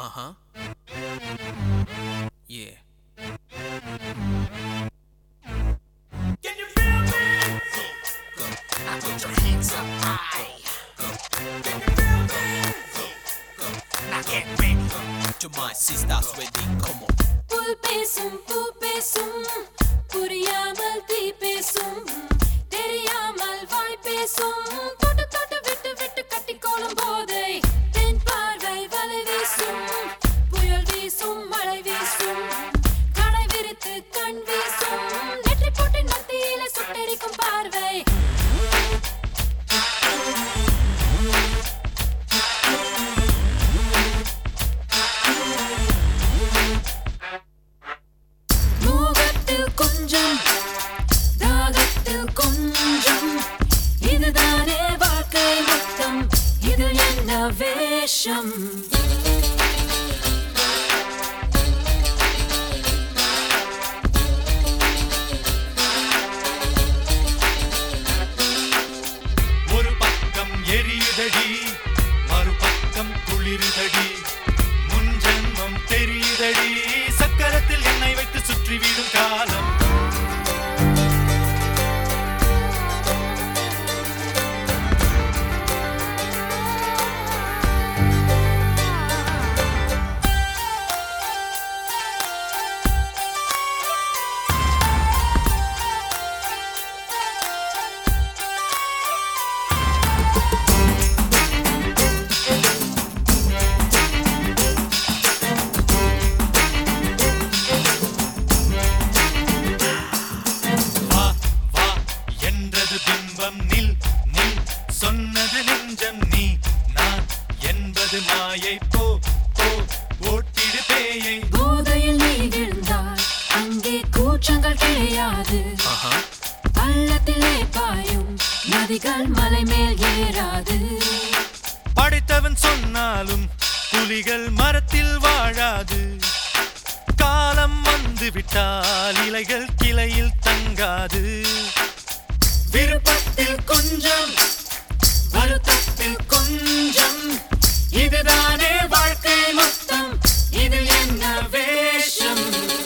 huh. Yeah. Can you feel me? Go. I put your hands up high. Go. Can you feel me? Go. Now get ready. To my sisters ready. Come on. புல் பேசும் பூ பேசும் புரியாமல் தீ பேசும் தெரியாமல் வாய் பேசும் தொட்டு தொட்டு விட்டு விட்டு கட்டி கோலம் போதை தென் பார்வை வலை வீசும் புயல் வீசும் மழை வீசும் கடை விரித்து கண் வீசும் நெற்றி போட்டின் மத்தியில சுட்டெரிக்கும் பார்வை மோகத்தில் கொஞ்சம் தாகத்தில் கொஞ்சம் இதுதானே வாழ்க்கை மொத்தம் இது என்ன வேஷம் ஒரு பக்கம் எரியுதடி மறுபக்கம் குளிருதடி முன் ஜென்மம் தெரியுதடி சக்கரத்தில் எண்ணெய் வைத்து சுற்றிவிடும் காலம் வா வா என்றது பிம்பம் நில் நில் சொன்னது நெஞ்சம் நீ நான் என்பது மாயை போ போ ஓட்டிடு பேயை போதையில் நீ விழுந்தால் அங்கே கூச்சங்கள் கிடையாது Uh huh. பள்ளத்திலே பாயும் நதிகள் மலை மேல் ஏறாது படைத்தவன் சொன்னாலும் புலிகள் மரத்தில் வாழாது காலம் வந்து விட்டால் இலைகள் கிளையில் தங்காது விருப்பத்தில் கொஞ்சம் வருத்தத்தில் கொஞ்சம் இதுதானே வாழ்க்கை மொத்தம் இது என்ன வேஷம்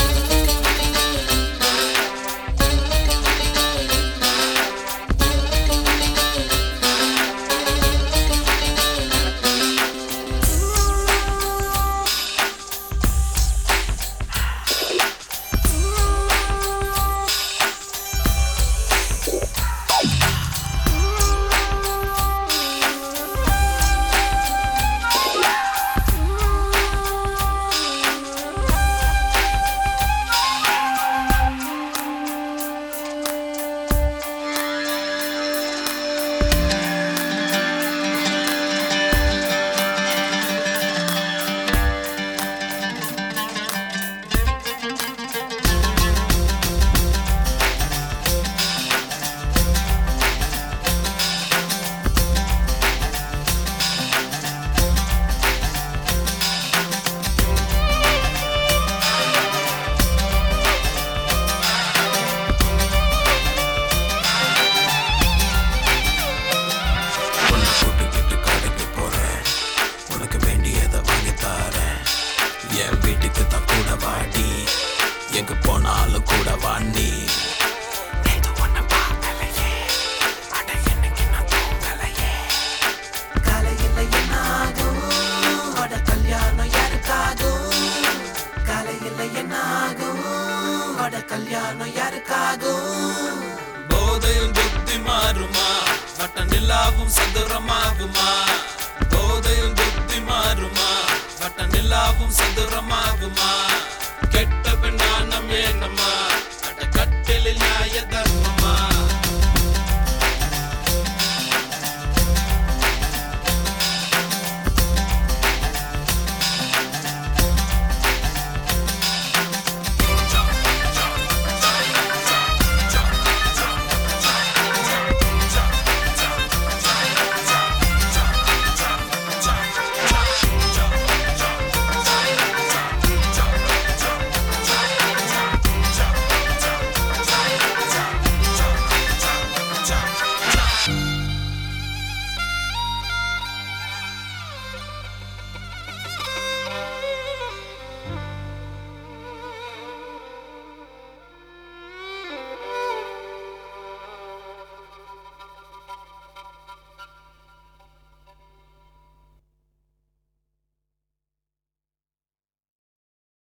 உன்னை கூட்டிக்கிட்டு கடைக்கு போறேன் உனக்கு வேண்டியதை வாங்கி தரேன் என் வீட்டுக்கு தான் கூட வாடி எங்க போனாலும் கூட வாண்டி நேத்து உன்னை பார்க்கலையே அட என்னைக்கு நான் தூங்கலையே காலையில் என்னாகும் அட கல்யாணம் யாருக்காகும் காலையில் என்னாகும் அட கல்யாணம் யாருக்காகும் போதையில் புத்தி மாறுமா வட்ட நிலாவும் சதுரமாகுமா போதையில் புத்தி மாறுமா வட்ட நிலாவும் சதுரமாகுமா கெட்ட பெண்ணானம் ஏனம்மா